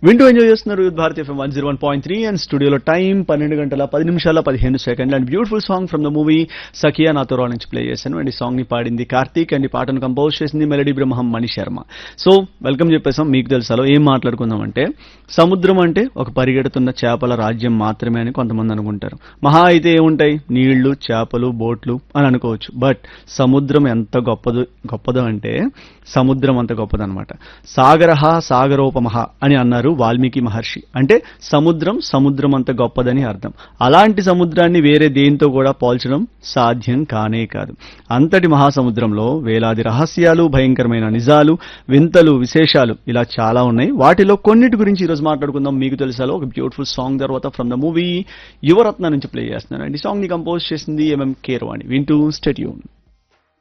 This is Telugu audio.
వింటూ ఎంజాయ్ చేస్తున్నారు youth Bharat FM one zero one point three and స్టూడియోలో టైం పన్నెండు గంటల పది నిమిషాల పదిహేను సెకండ్లు and beautiful song from the movie Sakhiya Natho రా నుంచి ప్లే చేశాను అండ్ ఈ సాంగ్ ని పాడింది కార్తీక్ అండ్ ఈ పాటను కంపోజ్ చేసింది melody Brahmam Mani Sharma so welcome చెప్పేసాం మీకు తెలుసాలో ఏం మాట్లాడుకుందాం అంటే సముద్రం అంటే ఒక పరిగెడుతున్న చేపల రాజ్యం మాత్రమే అని కొంతమంది అనుకుంటారు మహా అయితే ఏముంటాయి నీళ్లు చేపలు బోట్లు అని అనుకోవచ్చు బట్ సముద్రం ఎంత గొప్పదో గొప్పదో అంటే సముద్రం అంత గొప్పదన్నమాట సాగరహ సాగరోపమహ అని అన్నారు వాల్మీకి మహర్షి అంటే సముద్రం సముద్రం అంత గొప్పదని అర్థం అలాంటి సముద్రాన్ని వేరే దేంతో కూడా పోల్చడం సాధ్యం కానే కాదు అంతటి మహాసముద్రంలో వేలాది రహస్యాలు భయంకరమైన నిజాలు వింతలు విశేషాలు ఇలా చాలా ఉన్నాయి వాటిలో కొన్నిటి గురించి ఈరోజు మాట్లాడుకుందాం మీకు తెలుసాలో ఒక బ్యూటిఫుల్ సాంగ్ తర్వాత ఫ్రమ్ ద మూవీ యువరత్న నుంచి ప్లే చేస్తున్నాను అండ్ ఈ సాంగ్ ని కంపోజ్ చేసింది ఎంఎం కేర్వాణి వింటూ స్టెట్యూన్